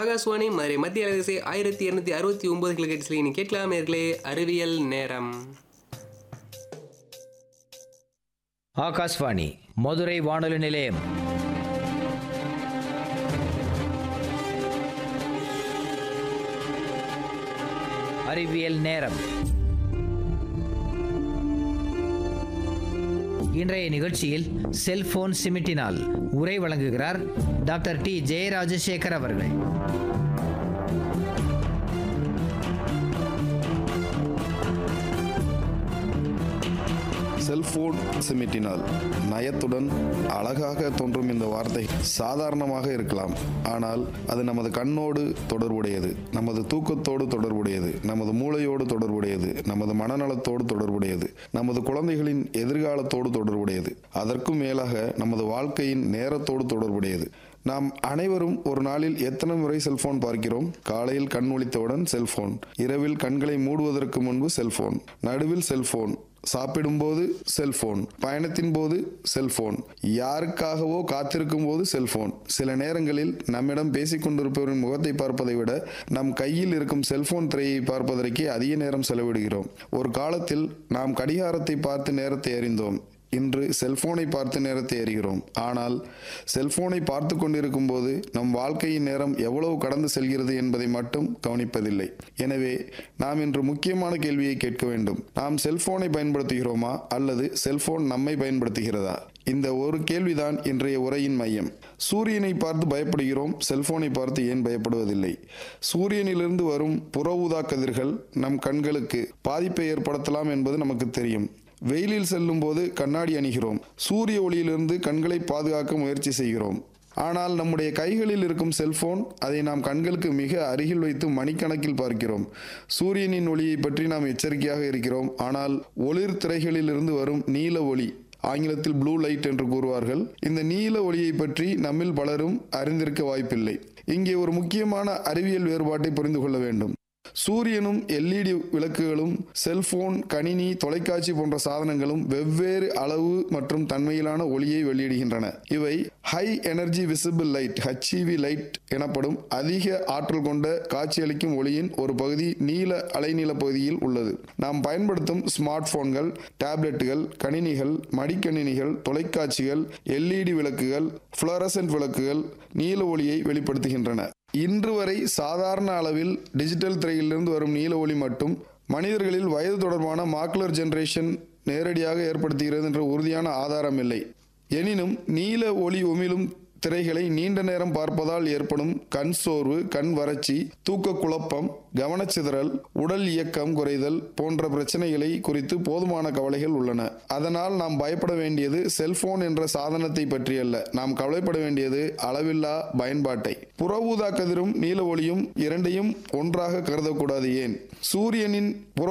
ஆகாஷ்வாணி மதுரை மத்திய அலைவரிசை ஆயிரத்தி இருநூத்தி அறுபத்தி ஒன்பது கிலோகிட்ஸ்ல நீ கேட்கலாம் நேர்களே அறிவியல் நேரம் ஆகாஷ்வாணி மதுரை வானொலி நிலையம் அறிவியல் நேரம் இன்றைய நிகழ்ச்சியில் செல்போன் சிமிட்டினால் உரை வழங்குகிறார் டாக்டர் டி ஜெயராஜசேகர் அவர்கள் செல்போன் சிமிட்டினால் நயத்துடன் அழகாக தோன்றும் இந்த வார்த்தை சாதாரணமாக இருக்கலாம் ஆனால் அது நமது கண்ணோடு தொடர்புடையது நமது தூக்கத்தோடு தொடர்புடையது நமது மூளையோடு தொடர்புடையது நமது மனநலத்தோடு தொடர்புடையது நமது குழந்தைகளின் எதிர்காலத்தோடு தொடர்புடையது அதற்கும் மேலாக நமது வாழ்க்கையின் நேரத்தோடு தொடர்புடையது நாம் அனைவரும் ஒரு நாளில் எத்தனை முறை செல்போன் பார்க்கிறோம் காலையில் கண் விழித்தவுடன் செல்போன் இரவில் கண்களை மூடுவதற்கு முன்பு செல்போன் நடுவில் செல்போன் சாப்பிடும்போது செல்போன் பயணத்தின் போது செல்போன் யாருக்காகவோ காத்திருக்கும் போது செல்போன் சில நேரங்களில் நம்மிடம் பேசிக் கொண்டிருப்பவரின் முகத்தை பார்ப்பதை விட நம் கையில் இருக்கும் செல்போன் திரையை பார்ப்பதற்கே அதிக நேரம் செலவிடுகிறோம் ஒரு காலத்தில் நாம் கடிகாரத்தை பார்த்து நேரத்தை அறிந்தோம் இன்று செல்போனை பார்த்து நேரத்தை அறிகிறோம் ஆனால் செல்போனை பார்த்து கொண்டிருக்கும் போது நம் வாழ்க்கையின் நேரம் எவ்வளவு கடந்து செல்கிறது என்பதை மட்டும் கவனிப்பதில்லை எனவே நாம் இன்று முக்கியமான கேள்வியை கேட்க வேண்டும் நாம் செல்போனை பயன்படுத்துகிறோமா அல்லது செல்போன் நம்மை பயன்படுத்துகிறதா இந்த ஒரு கேள்விதான் இன்றைய உரையின் மையம் சூரியனை பார்த்து பயப்படுகிறோம் செல்போனை பார்த்து ஏன் பயப்படுவதில்லை சூரியனிலிருந்து வரும் புற ஊதா கதிர்கள் நம் கண்களுக்கு பாதிப்பை ஏற்படுத்தலாம் என்பது நமக்கு தெரியும் வெயிலில் செல்லும் போது கண்ணாடி அணிகிறோம் சூரிய ஒளியிலிருந்து கண்களை பாதுகாக்க முயற்சி செய்கிறோம் ஆனால் நம்முடைய கைகளில் இருக்கும் செல்போன் அதை நாம் கண்களுக்கு மிக அருகில் வைத்து மணிக்கணக்கில் பார்க்கிறோம் சூரியனின் ஒளியை பற்றி நாம் எச்சரிக்கையாக இருக்கிறோம் ஆனால் ஒளிர் திரைகளில் இருந்து வரும் நீல ஒளி ஆங்கிலத்தில் ப்ளூ லைட் என்று கூறுவார்கள் இந்த நீல ஒளியை பற்றி நம்மில் பலரும் அறிந்திருக்க வாய்ப்பில்லை இங்கே ஒரு முக்கியமான அறிவியல் வேறுபாட்டை புரிந்து கொள்ள வேண்டும் சூரியனும் எல்இடி விளக்குகளும் செல்போன் கணினி தொலைக்காட்சி போன்ற சாதனங்களும் வெவ்வேறு அளவு மற்றும் தன்மையிலான ஒளியை வெளியிடுகின்றன இவை high energy visible light HEV light எனப்படும் அதிக ஆற்றல் கொண்ட காட்சியளிக்கும் ஒளியின் ஒரு பகுதி நீல அலைநீள பகுதியில் உள்ளது நாம் பயன்படுத்தும் ஸ்மார்ட் போன்கள் டேப்லெட்டுகள் கணினிகள் மடிக்கணினிகள் தொலைக்காட்சிகள் எல்இடி விளக்குகள் புளோரசன்ட் விளக்குகள் நீல ஒளியை வெளிப்படுத்துகின்றன இன்று வரை சாதாரண அளவில் டிஜிட்டல் திரையிலிருந்து வரும் நீல ஒளி மட்டும் மனிதர்களில் வயது தொடர்பான மாக்குலர் ஜெனரேஷன் நேரடியாக ஏற்படுத்துகிறது என்ற உறுதியான ஆதாரம் இல்லை எனினும் நீல ஒளி உமிழும் திரைகளை நீண்ட நேரம் பார்ப்பதால் ஏற்படும் கண் சோர்வு கண் வறட்சி தூக்க குழப்பம் கவனச்சிதறல் உடல் இயக்கம் குறைதல் போன்ற பிரச்சனைகளை குறித்து போதுமான கவலைகள் உள்ளன அதனால் நாம் பயப்பட வேண்டியது செல்போன் என்ற சாதனத்தை பற்றியல்ல நாம் கவலைப்பட வேண்டியது அளவில்லா பயன்பாட்டை புற ஊதா கதிரும் நீல ஒளியும் இரண்டையும் ஒன்றாக கருதக்கூடாது ஏன் சூரியனின் புற